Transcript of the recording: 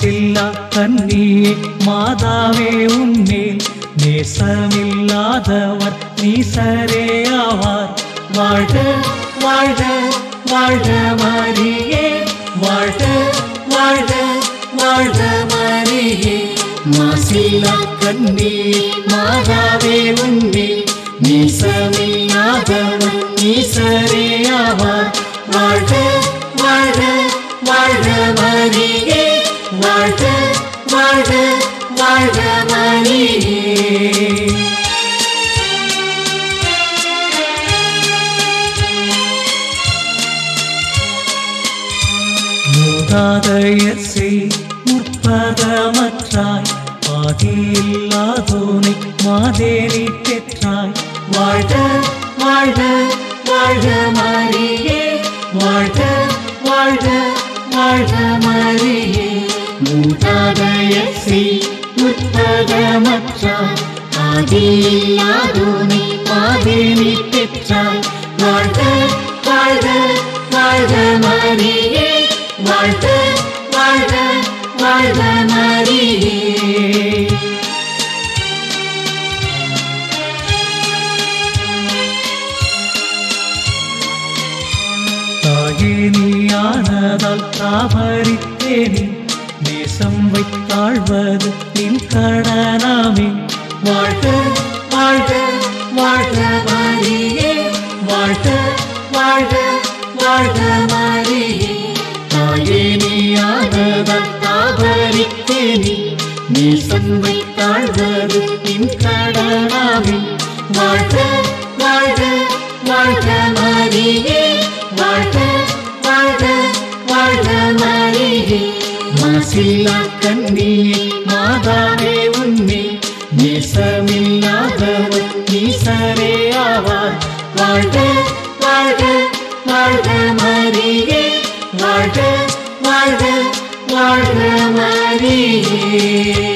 மாசில்லா கன்னியே மாதாவே உன்மேல் நேசமில்லாதவர் நீசரே ஆவார் வாழ்க வாழ்க வாழ்க மரியே வாழ்க வாழ்க வாழ்க மரியே மாசில்லா கன்னியே மாதாவே உன்மேல் நேசமில்லாதவர் நீசரே ஆவார் வாழ்க வாழ்க வாழ்க மரியே வாழ்க வாழ்க வாழ்க மரியே மூதாதையர் செய் முற்பதமற்றாய் பாதியில்லாதோனை மாதேறி பெற்றாய் வாழ்க வாழ்க வாழ்க மரியே வாழ்க வாழ்க வாழ்க மரியே மூதாதையர் செய் முற்பதமற்றாய் ஆதியில்லாதோனை மாதேறி பெற்றாய் வாழ்க வாழ்க வாழ்க மரியே வாழ்க வாழ்க வாழ்க மரியே தாயே நீயானதால் தாபரித்தேனே நேசம் வைத்தாழ்வது நின் கடனாமே வாழ்க வாழ்க வாழ்க மரியே வாழ்க வாழ்க வாழ்க மரியே தாயே நீயானதால் தாபரித்தேனே நேசம் வைத்தாழ்வது நின் கடனாமே வாழ்க வாழ்க வாழ்க மரியே வாழ்க வாழ்க வாழ்க மரியே மாசில்லா கண்ணியே மாதாவே உன்னே நேசமில்லாதவர் நீசரே ஆவார் வாழ்க வாழ்க வாழ்க மரியே வாழ்க வாழ்க வாழ்க மரியே